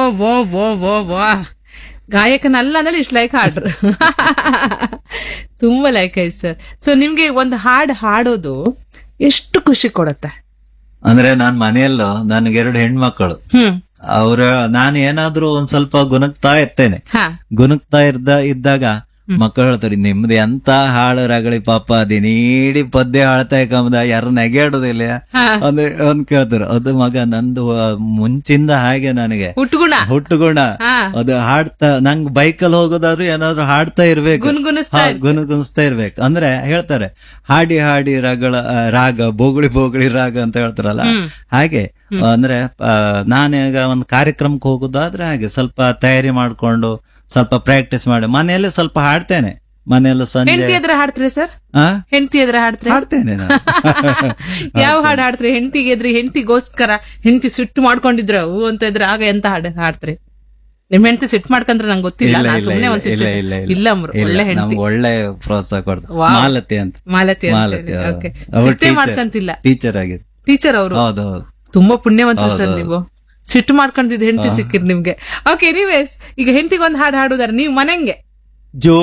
ವೋ ವೋ ವೋ ವಾ ಗಾಯಕನಲ್ಲ ಅಂದ್ರೆ ಇಷ್ಟು ಲೈಕ್ ಹಾಡ್ರು ತುಂಬಾ ಲೈಕ್ ಆಯ್ತು ಸರ್ ಸೊ ನಿಮ್ಗೆ ಒಂದು ಹಾಡು ಹಾಡೋದು ಎಷ್ಟು ಖುಷಿ ಕೊಡುತ್ತೆ ಅಂದ್ರೆ ನಾನ್ ಮನೆಯಲ್ಲೂ ನನಗೆ ಎರಡು ಹೆಣ್ಮಕ್ಕಳು ಹ್ಮ್ ಅವ್ರ ನಾನು ಏನಾದ್ರೂ ಒಂದ್ ಸ್ವಲ್ಪ ಗುಣಗ್ತಾ ಇರ್ತೇನೆ ಹಾ ಗುಣಗ್ತಾ ಇದ್ದ ಇದ್ದಾಗ ಮಕ್ಕಳು ಹೇಳ್ತಾರೆ ನಿಮ್ದು ಎಂತ ಹಾಳು ರಗಳಿ ಪಾಪ ಅದಿನೀಡಿ ಪದ್ಯ ಹಾಳ್ತಾ ಕಮ್ಮದ ಯಾರು ನೆಗೆಡುದಿಲ್ಲ ಹಾ. ಒಂದು ಒಂದ್ ಕೇಳ್ತಾರೆ ಅದು ಮಗ ನಂದು ಆ, ಮುಂಚಿಂದ ಹಾಗೆ ನನಗೆ ಹುಟ್ಟುಗುಣ ಹುಟ್ಟುಗುಣ ಹಾ. ಅದು ಹಾಡ್ತಾ ನಂಗ್ ಬೈಕಲ್ಲಿ ಹೋಗೋದಾದ್ರು ಏನಾದ್ರು ಹಾಡ್ತಾ ಇರ್ಬೇಕು ಗುನ್ಗುನಿಸ್ತಾ ಹಾ, ಗುನುಗುನಿಸ್ತಾ ಇರ್ಬೇಕು ಅಂದ್ರೆ ಹೇಳ್ತಾರೆ ಹಾಡಿ ಹಾಡಿ ರಾಗಳ ಆ, ರಾಗ ಬೋಗುಳಿ ಬೋಗುಳಿ ರಾಗ ಅಂತ ಹೇಳ್ತಾರಲ್ಲ ಹಾಗೆ ಅಂದ್ರೆ ಆ, ನಾನೀಗ ಒಂದು ಕಾರ್ಯಕ್ರಮಕ್ಕೆ ಹೋಗೋದಾದ್ರೆ ಹಾಗೆ ಸ್ವಲ್ಪ ತಯಾರಿ ಮಾಡ್ಕೊಂಡು ಸ್ವಲ್ಪ ಪ್ರಾಕ್ಟೀಸ್ ಮಾಡಿ ಮನೆಯಲ್ಲೇ ಸ್ವಲ್ಪ ಹಾಡ್ತೇನೆ ಮನೆಯಲ್ಲ ಸಂಜೆ ಹೆಂಡತಿ ಎದ್ರ ಹಾಡ್ತೀರಿ ಸರ್ ಆ? ಹೆಂಡತಿ ಎದ್ರ ಹಾಡ್ತೀರಿ ಹಾಡ್ತೇನೆ ನಾನು. ಯಾವ ಹಾಡು ಹಾಡ್ತೀರಿ ಹೆಂಡತಿಗೆ ಎದ್ರಿ ಹೆಂಡತಿಗೋಸ್ಕರ ಹೆಂಡತಿ ಸಿಟ್ಟು ಮಾಡ್ಕೊಂಡಿದ್ರ ಹೂ ಅಂತ ಇದ್ರೆ ಆಗ ಎಂತ ಹಾಡು ಹಾಡ್ತೀರಿ ನಿಮ್ ಹೆಂಡತಿ ಸಿಟ್ಟು ಮಾಡ್ಕಂದ್ರೆ ನಂಗೆ ಗೊತ್ತಿಲ್ಲ ಇಲ್ಲ, ನಾನ್ ಇಲ್ಲ, ಸುಮ್ನೆ ಇಲ್ಲ, ಒಂದ್ ಇಲ್ಲ, situation- ಇಲ್ಲ, ಇಲ್ಲ ಅಮ್ರು, ಇಲ್ಲ, ಒಳ್ಳೆ ಹೆಂಡತಿ ನಮ್ಗೆ ಒಳ್ಳೆ ಪ್ರೋತ್ಸಾಹ ಕೊಡ್ತಾರೆ ವಾವ್. ಮಾಲತಿ ಅಂತ ಮಾಲತಿ ಅಂತ ಮಾಲತಿ ಹೇಳಿ. Okay. ಅವ್ರು ಸಿಟ್ಟೇ teacher- ಮಾಡ್ಕಂತಿಲ್ಲ ಟೀಚರ್ ಆಗಿದೆ ಟೀಚರ್ ಅವರು ಹೌದು ಹೌದು ತುಂಬಾ ಪುಣ್ಯವಂತರು ಸರ್ ನೀವು ಸಿಟ್ಟು ಮಾಡ್ಕೊಂಡಿದ್ ಹೆಂಡತಿ ಸಿಕ್ಕಿರ್ ನಿಮ್ಗೆ ಓಕೆ ಎನಿವೇಸ್ ಈಗ ಹೆಂಡತಿಗೆ ಒಂದ್ ಹಾಡು ಹಾಡುದಾರೆ ನೀವು ಮನೆಂಗೆ ಜೋ